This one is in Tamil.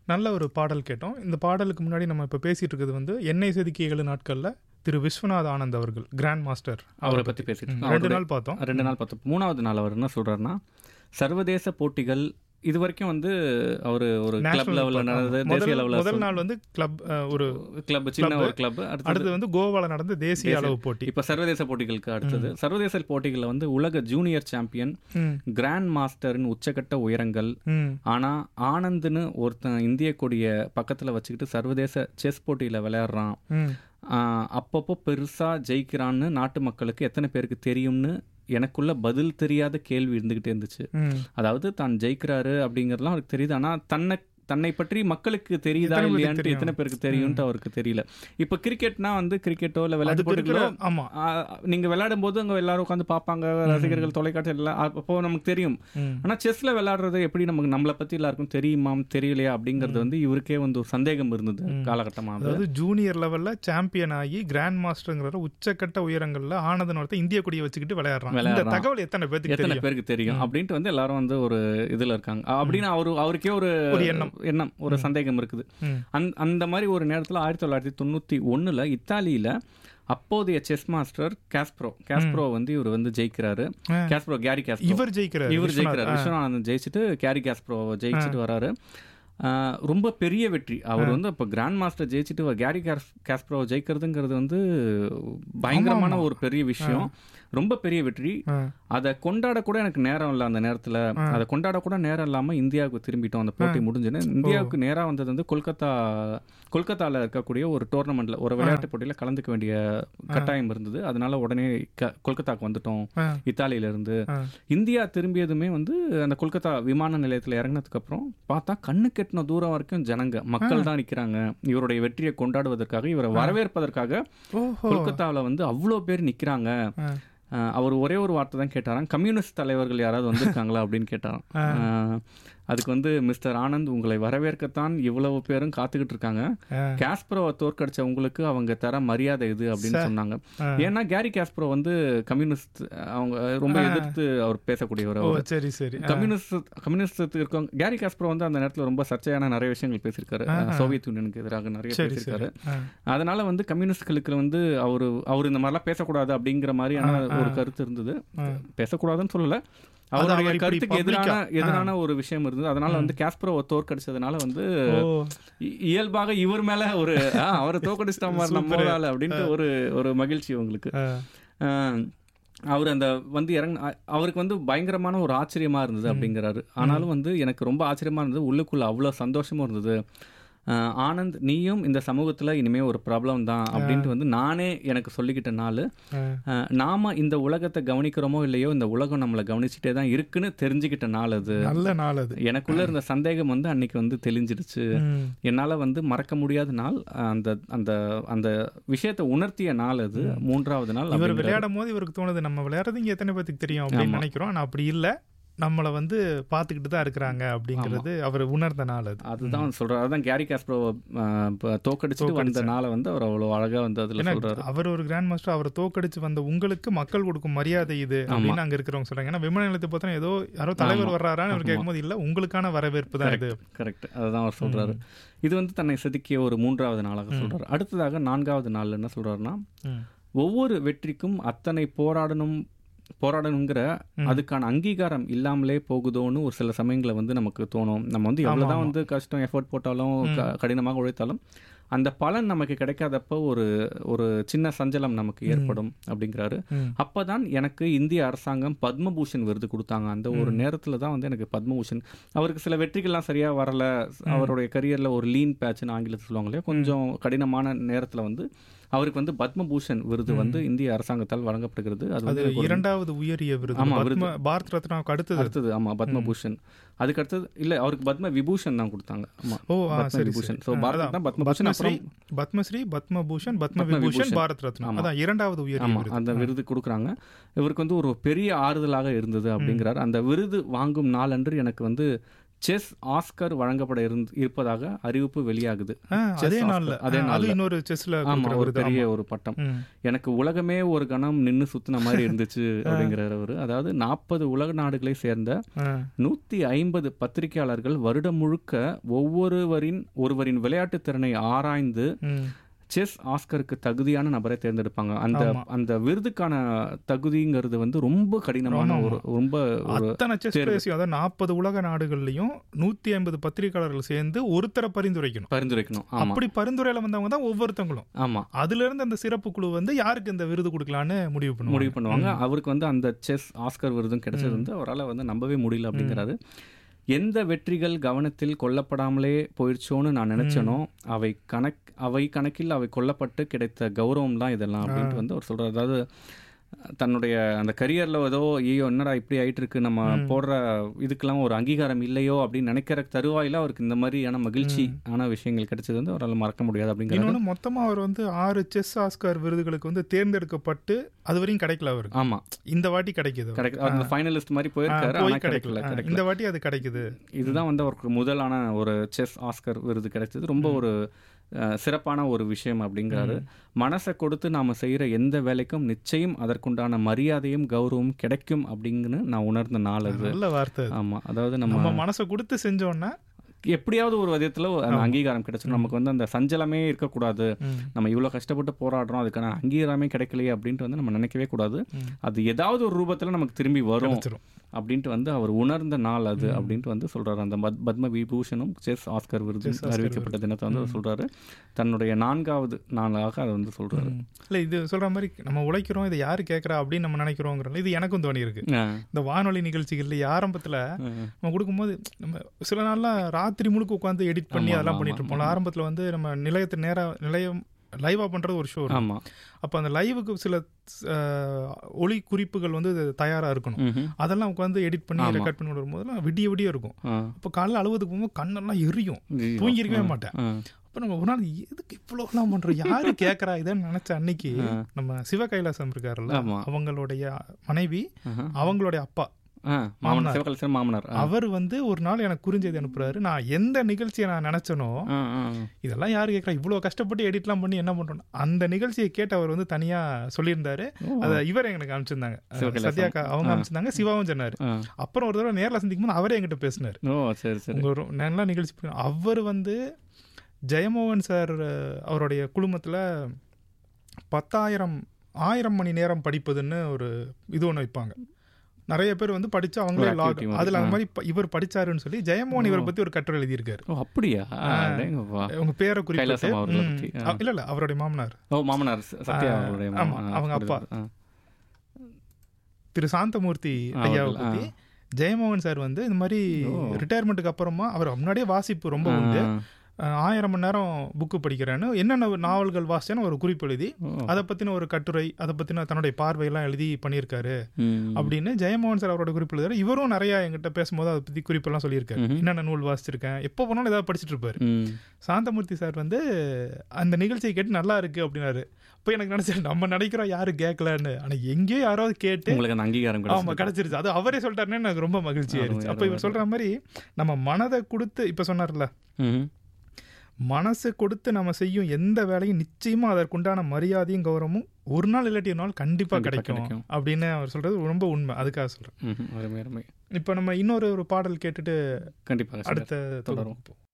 நல்ல ஒரு பாடல் கேட்டோம் இந்த பாடலுக்கு முன்னாடி நம்ம இப்போ பேசிட்டு இருக்கிறது வந்து எண்ணெய் செதுக்கிய ஏழு நாட்களில் திரு விஸ்வநாத் ஆனந்த் அவர்கள் கிராண்ட் மாஸ்டர் அவரை பற்றி பேசிட்டு ம், இருக்கோம் ரெண்டு அவருடைய- நாள் பார்த்தோம் ரெண்டு நாள் பார்த்தோம் மூணாவது நாள் அவர் என்ன சொல்றாருன்னா சர்வதேச போட்டிகள் இது வரைக்கும் வந்து அவர் ஒரு கிளப் National லெவலில் பார்த்தோம். நடந்தது முதல் தேசிய முதல் லெவலில் நாள் வந்து கிளப் ஒரு கிளப் சின்ன club. ஒரு கிளப் அடுத்தது அடுத்து வந்து கோவால நடந்த தேசிய அளவு போட்டி இப்போ சர்வதேச போட்டிகளுக்கு அடுத்தது சர்வதேச போட்டிகளில் வந்து உலக ஜூனியர் சாம்பியன் ம், கிராண்ட் மாஸ்டரின் உச்சக்கட்ட உயரங்கள் ம், ஆனா ஆனந்த்னு ஒருத்தன் இந்திய கொடிய பக்கத்துல வச்சுக்கிட்டு சர்வதேச செஸ் போட்டியில விளையாடுறான் ம், ஆஹ் அப்பப்போ பெருசா ஜெயிக்கிறான்னு நாட்டு மக்களுக்கு எத்தனை பேருக்கு தெரியும்னு எனக்குள்ள பதில் தெரியாத கேள்வி இருந்துகிட்டே இருந்துச்சு ம். அதாவது தான் ஜெயிக்கிறாரு அப்படிங்கறதுலாம் அவருக்கு தெரியுது ஆனா தன்னை தன்னை பற்றி மக்களுக்கு தெரியுதா எத்தனை பேருக்கு இல்லையான்ட்டு தெரியும்? எத்தனை பேருக்கு தெரியும்ட்டு அவருக்கு தெரியல இப்ப கிரிக்கெட்னா வந்து கிரிக்கெட்டோ இல்ல விளையாட்டு அதுக்கு இருக்கிற போட்டிகளோ ஆமா ஆஹ் நீங்க விளையாடும் போது அங்க எல்லாரும் உட்காந்து பார்ப்பாங்க ரசிகர்கள் தொலைக்காட்சி எல்லாம் அப்போ நமக்கு தெரியும் ம், ஆனா செஸ்ல விளையாடுறது எப்படி நமக்கு நம்மளை பத்தி எல்லாருக்கும் தெரியுமா தெரியலையா அப்படிங்கறது வந்து இவருக்கே வந்து ஒரு சந்தேகம் இருந்தது காலகட்டமா அது. அதாவது ஜூனியர் லெவல்ல சாம்பியன் ஆகி கிராண்ட் மாஸ்டர்ங்கிற உச்சக்கட்ட உயரங்கள்ல ஆனந்தன் ஒருத்தன் இந்திய கொடியை வச்சுக்கிட்டு விளையாடுறான் இந்த விளையாடுறான். தகவல் எத்தனை பேருக்கு எத்தனை தெரியும் பேருக்கு தெரியும் அப்படின்ட்டு வந்து எல்லாரும் வந்து ஒரு இதுல இருக்காங்க அப்படின்னு அவரு அவருக்கே ஒரு ஒரு எண்ணம். எண்ணம் ஒரு சந்தேகம் இருக்குது ம், அந் அந்த மாதிரி ஒரு நேரத்துல ஆயிரத்தி தொள்ளாயிரத்தி தொண்ணூத்தி ஒண்ணுல இத்தாலியில அப்போதைய செஸ் மாஸ்டர் காஸ்ப்ரோ காஸ்ப்ரோ வந்து இவர் வந்து ஜெயிக்கிறாரு ஆ. காஸ்ப்ரோ கேரி காஸ்ப்ரோ இவர் ஜெயிக்கிறார் இவர் விஸ்வநாத். ஜெயிக்கிறார் விஸ்வநாதன் ஜெயிச்சுட்டு கேரி காஸ்ப்ரோ ஜெயிச்சுட்டு வராரு ஆஹ் ரொம்ப பெரிய வெற்றி அவர் வந்து இப்போ கிராண்ட் மாஸ்டர் ஜெயிச்சுட்டு அவர் கேரி காஸ் காஸ்ப்ரோ ஜெயிக்கிறதுங்கிறது வந்து பயங்கரமான ஒரு பெரிய விஷயம் ரொம்ப பெரிய வெற்றி ஆ, அதை கொண்டாட கூட எனக்கு நேரம் இல்லை அந்த நேரத்துல அதை கொண்டாட கூட நேரம் இல்லாம இந்தியாவுக்கு திரும்பிட்டோம் அந்த போட்டி முடிஞ்சுன்னு இந்தியாவுக்கு நேரா வந்தது வந்து கொல்கத்தா கொல்கத்தால இருக்கக்கூடிய ஒரு டோர்னமெண்ட்ல ஒரு விளையாட்டு போட்டியில கலந்துக்க வேண்டிய கட்டாயம் இருந்தது அதனால உடனே க- கொல்கத்தாக்கு வந்துட்டோம் ஆ, இத்தாலியில இருந்து ஆ. இந்தியா திரும்பியதுமே வந்து அந்த கொல்கத்தா விமான நிலையத்துல இறங்கினதுக்கு அப்புறம் பார்த்தா கண்ணு கெட்டின தூரம் வரைக்கும் ஜனங்க மக்கள் தான் நிக்கிறாங்க இவருடைய வெற்றியை கொண்டாடுவதற்காக இவரை வரவேற்பதற்காக ஓஹோ கொல்கத்தாவுல வந்து அவ்வளோ பேர் நிக்கிறாங்க ஆ, அஹ் அவர் ஒரே ஒரு வார்த்தை தான் கேட்டாராம் கம்யூனிஸ்ட் தலைவர்கள் யாராவது வந்திருக்காங்களா அப்படின்னு கேட்டாராம் அஹ் அதுக்கு வந்து மிஸ்டர் ஆனந்த் உங்களை வரவேற்கத்தான் இவ்வளவு பேரும் காத்துக்கிட்டு இருக்காங்க ஆ. காஸ்ப்ரோவை தோற்கடிச்ச உங்களுக்கு அவங்க தர மரியாதை இது அப்படின்னு சொன்னாங்க ஆ. ஏன்னா கேரி காஸ்ப்ரோ வந்து கம்யூனிஸ்ட் அவங்க ரொம்ப எதிர்த்து அவர் பேசக்கூடியவர் ஓ அவர் சரி சரி ஆ, கம்யூனிஸ்ட் கம்யூனிஸ்ட் இருக்கவங்க கேரி காஸ்ப்ரோ வந்து அந்த நேரத்துல ரொம்ப சர்ச்சையான நிறைய விஷயங்கள் பேசியிருக்காரு சோவியத் யூனியனுக்கு எதிராக நிறைய சரி பேசியிருக்காரு சரி ஆ, அதனால வந்து கம்யூனிஸ்ட்களுக்கு வந்து அவரு அவர் இந்த மாதிரிலாம் பேசக்கூடாது அப்படிங்கிற மாதிரியான ஒரு கருத்து இருந்தது பேசக்கூடாதுன்னு சொல்லல அவருடைய அவர் இப்படி கருத்துக்கு எதிரான public-ஆ, எதிரான ஒரு விஷயம் இருந்தது அதனால வந்து காஸ்ப்ரோவை தோற்கடிச்சதுனால வந்து ஓ இ- இயல்பாக இவர் மேல ஒரு ஆ, அவரை தோற்கடிச்சிட்டா மாதிரி நம்ம ஆளு அப்படின்ட்டு ஒரு ஒரு மகிழ்ச்சி உங்களுக்கு ஆ, ஆஹ் அவர் அந்த வந்து இறங்க அ- அவருக்கு வந்து பயங்கரமான ஒரு ஆச்சரியமா இருந்தது அப்படிங்கிறாரு ஆனாலும் வந்து எனக்கு ரொம்ப ஆச்சரியமா இருந்தது உள்ளுக்குள்ள அவ்வளோ சந்தோஷமும் இருந்தது ஆஹ் ஆனந்த் நீயும் இந்த சமூகத்துல இனிமே ஒரு ப்ராப்ளம் தான் அப்படின்ட்டு வந்து நானே எனக்கு சொல்லிக்கிட்ட நாள் ஆ. ஆஹ் நாம இந்த உலகத்தை கவனிக்கிறோமோ இல்லையோ இந்த உலகம் நம்மளை கவனிச்சுட்டே தான் இருக்குன்னு தெரிஞ்சுக்கிட்ட நாள் அது நல்ல நாள் அது எனக்குள்ள இருந்த சந்தேகம் வந்து அன்னைக்கு வந்து தெளிஞ்சிடுச்சு ம், என்னால வந்து மறக்க முடியாத நாள் அந்த அந்த அந்த விஷயத்தை உணர்த்திய நாள் அது மூன்றாவது நாள் இவர் அப்படிங்கிற- விளையாடும் போது இவருக்கு தோணுது நம்ம விளையாடுறது இங்க எத்தனை பேத்துக்கு தெரியும் அப்படின்னு நினைக்கிறோம் ஆனா அப்படி இல்ல நம்மள வந்து பாத்துக்கிட்டு தான் இருக்கிறாங்க அப்படிங்கிறது அவர் உணர்ந்த நாள் அது அதுதான் சொல்றாரு அதான் கேரி காஸ்ப்ரோ தோக்கடிச்சுட்டு வந்த நாளை வந்து அவர் அவ்வளவு அழகா வந்து அதுல ஏன்னா சொல்றாரு அவர் ஒரு கிராண்ட் மாஸ்டர் அவரை தோக்கடிச்சு வந்த உங்களுக்கு மக்கள் கொடுக்கும் மரியாதை இது அப்படின்னு அங்க இருக்கிறவங்க சொல்றாங்க ஏன்னா விமான நிலையத்தை பார்த்தா ஏதோ யாரோ தலைவர் வர்றாரான்னு அவர் கேட்கும்போது இல்ல உங்களுக்கான வரவேற்பு தான் இது கரெக்ட் அதுதான் அவர் சொல்றாரு இது வந்து தன்னை செதுக்கிய ஒரு மூன்றாவது நாளாக சொல்றாரு அடுத்ததாக நான்காவது நாள் என்ன சொல்றாருன்னா ம். ஒவ்வொரு வெற்றிக்கும் அத்தனை போராடணும் போராடணுங்கிற அதுக்கான அங்கீகாரம் இல்லாமலே போகுதோன்னு ஒரு சில சமயங்களை வந்து நமக்கு தோணும் நம்ம வந்து எவ்வளவுதான் வந்து கஷ்டம் எஃபோர்ட் போட்டாலும் க- கடினமாக உழைத்தாலும் அந்த பலன் நமக்கு கிடைக்காதப்போ ஒரு ஒரு சின்ன சஞ்சலம் நமக்கு ஏற்படும் அப்படிங்கிறாரு ம். அப்பதான் எனக்கு இந்திய அரசாங்கம் பத்மபூஷன் விருது கொடுத்தாங்க அந்த ஒரு நேரத்துல தான் வந்து எனக்கு பத்மபூஷன் அவருக்கு சில வெற்றிகள்லாம் சரியா வரல அவருடைய கரியர்ல ஒரு லீன் பேட்ச்னு ஆங்கிலத்தில் சொல்லுவாங்க இல்லையா கொஞ்சம் கடினமான நேரத்துல வந்து அவருக்கு வந்து பத்மபூஷன் விருது வந்து இந்திய அரசாங்கத்தால் வழங்கப்படுகிறது அது அது வந்து எனக்கு ஒரு- இரண்டாவது உயரிய விருது ஆமா, பத்ம பாரத் ரத்னாவுக்கு அடுத்தது அடுத்தது ஆமா பத்மபூஷன் அதுக்கு அடுத்தது இல்ல அவருக்கு பத்ம விபூஷன் தான் கொடுத்தாங்க ஆமா ஓ ஆ, பத்ம சரி விபூஷன் சரி ஸோ ஆ, பாரத் அதான். தான் பத்மபூஷன் பத்மஸ்ரீ அப்புறம் பத்மஸ்ரீ பத்மபூஷன் பத்ம பத்ம விபூஷன் விபூஷன். பாரத் ரத்னா அதான் இரண்டாவது உயரிய ஆமா விருது அந்த விருது கொடுக்குறாங்க இவருக்கு வந்து ஒரு பெரிய ஆறுதலாக இருந்தது அப்படிங்கிறார் அந்த விருது வாங்கும் நாளன்று எனக்கு வந்து செஸ் ஆஸ்கர் வழங்கப்பட இருந்து இருப்பதாக அறிவிப்பு வெளியாகுது ஆ, Chess அதே Oscar. நாள்ல அதே ஆ, அது நாள்ல. இன்னொரு செஸ்ல ஆமா கொடுக்குற ஒரு விருது. பெரிய ஆமா. ஒரு பட்டம் ம். எனக்கு உலகமே ஒரு கணம் நின்னு சுத்தின மாதிரி இருந்துச்சு அப்படிங்கிறார் அவரு அதாவது நாற்பது உலக நாடுகளை சேர்ந்த ஆ, நூத்தி ஐம்பது பத்திரிகையாளர்கள் வருடம் முழுக்க ஒவ்வொருவரின் ஒருவரின் விளையாட்டு திறனை ஆராய்ந்து ம். செஸ் ஆஸ்கருக்கு தகுதியான நபரை தேர்ந்தெடுப்பாங்க அந்த ஆமா. அந்த விருதுக்கான தகுதிங்கிறது வந்து ரொம்ப கடினமான ஆமா, ஒரு ரொம்ப ஒரு அத்தனை செஸ் தேர்வு. பிளேயர்ஸையும் அதாவது நாற்பது உலக நாடுகள்லயும் நூத்தி ஐம்பது பத்திரிகையாளர்கள் சேர்ந்து ஒருத்தரை பரிந்துரைக்கணும் பரிந்துரைக்கணும் ஆமா அப்படி பரிந்துரையில வந்தவங்க தான் ஒவ்வொருத்தவங்களும் ஆமா அதுல இருந்து அந்த சிறப்பு குழு வந்து யாருக்கு இந்த விருது கொடுக்கலான்னு முடிவு பண்ணுவாங்க முடிவு பண்ணுவாங்க அவருக்கு வந்து அந்த செஸ் ஆஸ்கர் விருதும் கிடைச்சது வந்து அவரால் வந்து நம்பவே முடியல அப்படிங்கிறாரு எந்த வெற்றிகள் கவனத்தில் கொல்லப்படாமலே போயிடுச்சோன்னு நான் நினைச்சனோ அவை கணக் அவை கணக்கில் அவை கொல்லப்பட்டு கிடைத்த கௌரவம் தான் இதெல்லாம் அப்படின்ட்டு வந்து அவர் சொல்றாரு அதாவது தன்னுடைய அந்த கரியர்ல ஏதோ ஐயோ என்னடா இப்படி ஆயிட்டு இருக்கு நம்ம போடுற இதுக்கெல்லாம் ஒரு அங்கீகாரம் இல்லையோ அப்படின்னு நினைக்கிற தருவாயில அவருக்கு இந்த மாதிரியான மகிழ்ச்சி ஆன விஷயங்கள் கிடைச்சது வந்து அவரால் மறக்க முடியாது அப்படிங்கிறது இன்னொன்னு மொத்தமா அவர் வந்து ஆறு செஸ் ஆஸ்கார் விருதுகளுக்கு வந்து தேர்ந்தெடுக்கப்பட்டு அது வரையும் கிடைக்கல அவருக்கு ஆமா இந்த வாட்டி கிடைக்குது கிடைக்க அந்த ஃபைனலிஸ்ட் மாதிரி ஆ, போயிருக்காரு ஆனா போய் கிடைக்கல கிடைக்கல ஆ, கிடைக்கல இந்த வாட்டி அது கிடைக்குது இதுதான் வந்து அவருக்கு முதலான ஒரு செஸ் ஆஸ்கர் விருது கிடைச்சது ரொம்ப ஒரு அஹ், சிறப்பான ஒரு விஷயம் அப்படிங்கிறாரு மனசை கொடுத்து நாம செய்யற எந்த வேலைக்கும் நிச்சயம் அதற்குண்டான மரியாதையும் கௌரவமும் கிடைக்கும் அப்படிங்கன்னு நான் உணர்ந்த நாள் அது நல்ல வார்த்தை அது. ஆமா அதாவது நம்ம நம்ம மனசை கொடுத்து செஞ்சோன்னா எப்படியாவது ஒரு விதத்துல அந்த அங்கீகாரம் கிடைச்சிடும் நமக்கு வந்து அந்த சஞ்சலமே இருக்கக்கூடாது ம். நம்ம இவ்வளவு கஷ்டப்பட்டு போராடுறோம் அதுக்கான அங்கீகாரமே கிடைக்கலையே அப்படின்ட்டு வந்து நம்ம நினைக்கவே கூடாது ம். அது ஏதாவது ஒரு ரூபத்துல நமக்கு திரும்பி வரும் கிடைச்சிரும். அப்படின்ட்டு வந்து அவர் உணர்ந்த நாள் அது அப்படின்ட்டு வந்து சொல்றாரு அந்த பத்- பத்ம விபூஷனும் செஸ் ஆஸ்கர் விருது Chess Oscar அறிவிக்கப்பட்ட தினத்தை வந்து அவர் சொல்றாரு தன்னுடைய நான்காவது நாளாக அதை வந்து சொல்றாரு ம். இல்ல இது சொல்ற மாதிரி நம்ம உழைக்கிறோம் இதை யாரு கேட்கறா அப்படின்னு நம்ம நினைக்கிறோங்கிறோம் இது எனக்கும் தோணி இருக்கு ஆ. இந்த வானொலி நிகழ்ச்சிகள்ல ஆரம்பத்துல ஆ. நம்ம கொடுக்கும்போது நம்ம சில நாள்லாம் ராத்திரி முழுக்க உட்காந்து எடிட் பண்ணி ஆமா, அதெல்லாம் ஆமா, பண்ணிட்டு இருப்போம் ஆரம்பத்துல வந்து நம்ம நிலையத்து நேரா நிலையம் லைவா பண்றது ஒரு ஷோ ஆமா அப்போ அந்த லைவுக்கு சில அஹ், ஒளி குறிப்புகள் வந்து தயாரா இருக்கணும் ம்ஹும். அதெல்லாம் உட்காந்து எடிட் பண்ணி ஆமா. ரெக்கார்ட் பண்ணி வரும்போதெல்லாம் விடிய விடிய இருக்கும் ஆ. அப்போ காலைல அழுவதுக்கு போகும்போது கண்ணெல்லாம் எரியும் ஐயோ. தூங்கிருக்கவே ஆ. மாட்டேன் ஆ. அப்போ நம்ம ஒரு நாள் எதுக்கு இவ்வளோலாம் பண்றோம் யாரு கேட்கறா இதைன்னு நினைச்ச அன்னைக்கு நம்ம சிவ கைலாசம் இருக்காருல்ல ஆமா. அவங்களுடைய மனைவி ஆஹா. அவங்களுடைய அப்பா ஆ, மாமனார் சிவகலசன் மாமனார் ஆ. அவர் வந்து ஒரு நாள் எனக்கு குறுஞ்செய்தி அனுப்புறாரு நான் எந்த நிகழ்ச்சியை நான் நினைச்சனோ ஆ, ஆ, இதெல்லாம் யாரு கேட்கறா இவ்வளோ கஷ்டப்பட்டு எடிட்லாம் பண்ணி என்ன பண்றோம் அந்த நிகழ்ச்சியை கேட்டு அவர் வந்து தனியா சொல்லியிருந்தாரு அதை இவர் எனக்கு அனுப்பிச்சிருந்தாங்க சிவகைலாசம். சத்யாக்கா அவங்க அனுப்பிச்சிருந்தாங்க சிவாவும் சொன்னாரு ஆ. அப்புறம் ஒரு தடவை நேர்ல சந்திக்கும் போது அவரே என்கிட்ட பேசினார் ஓ சரி சரி உங்க ஒரு நல்லா நிகழ்ச்சி பண்ணி- அவர் வந்து ஜெயமோகன் சார் அஹ், அவருடைய குழுமத்துல பத்தாயிரம் ஆயிரம் மணி நேரம் படிப்பதுன்னு ஒரு இது ஒன்று வைப்பாங்க நிறைய பேர் வந்து படிச்சு அவங்களே ஒரு லாக் activity மாதிரி. அதுல அந்த மாதிரி ப- இவர் படிச்சாருன்னு சொல்லி ஜெயமோகன் இவரை பத்தி ஒரு கட்டுரை எழுதியிருக்காரு ஓ அப்படியா அடேங்கப்பா. உங்க பேரை குறிப்பிட்டு கைலாசம் அவர்களை ம், பத்தி, ஆ. அ- இல்ல இல்ல அவருடைய மாமனார் ஓ மாமனார் ச- சத்யா அவருடைய ஆமா, மாமா- ஆ, அவங்க அப்பா. புரியுது. ஆ. திரு சாந்தமூர்த்தி ஆ, ஐயாவை அவர்கள், பத்தி ஜெயமோகன் சார் வந்து இந்த மாதிரி ரிட்டையர்மெண்ட்டுக்கு அப்புறமா அவர் முன்னாடியே வாசிப்பு ரொம்ப உண்டு ஆ. அஹ், ஆயிரம் மணி நேரம் புக்கு படிக்கிறேன்னு என்னென்ன நாவல்கள் வாசிச்சேன்னு ஒரு குறிப்பு எழுதி ஓ. அதை பத்தின ஒரு கட்டுரை அதை பத்தின தன்னுடைய பார்வையெல்லாம் எழுதி பண்ணியிருக்காரு ம். அப்படின்னு ஜெயமோகன் சார் அவரோட குறிப்பு எழுதுறாரு இவரும் நிறைய என்கிட்ட பேசும்போது அதை பத்தி குறிப்பெல்லாம் சொல்லியிருக்காரு ம்ஹும். என்னென்ன நூல் வாசிச்சிருக்கேன் எப்போ போனாலும் ஏதாவது படிச்சிட்டு இருப்பாரு ம். சாந்தமூர்த்தி சார் வந்து அந்த நிகழ்ச்சியை கேட்டு நல்லா இருக்கு அப்படின்னாரு இப்போ எனக்கு நினைச்சேன் நம்ம நினைக்கிறோம் யாரும் கேட்கலன்னு ஆனா எங்கேயோ யாராவது கேட்டு உங்களுக்கு அந்த அங்கீகாரம் ஆமா கிடைச்சது. கிடைச்சிருச்சு அது அவரே சொல்லிட்டாருன்னு எனக்கு ரொம்ப மகிழ்ச்சி ஆயிருச்சு அருமை, அப்ப இவர் சொல்ற மாதிரி நம்ம மனதை கொடுத்து இப்ப சொன்னார்ல ம்ஹும். மனசு கொடுத்து நம்ம செய்யும் எந்த வேலையும் நிச்சயமா அதற்குண்டான மரியாதையும் கௌரவமும் ஒரு நாள் இல்லாட்டி ஒரு நாள் கண்டிப்பா கண்டிப்பா கிடைக்கும் கிடைக்கும். அப்படின்னு அவர் சொல்றது ரொம்ப உண்மை அதுக்காக சொல்றேன் ம்ஹும். அருமை அருமை இப்ப நம்ம இன்னொரு ஒரு பாடல் கேட்டுட்டு கண்டிப்பாக சார். அடுத்த தொடரும். தொடரும்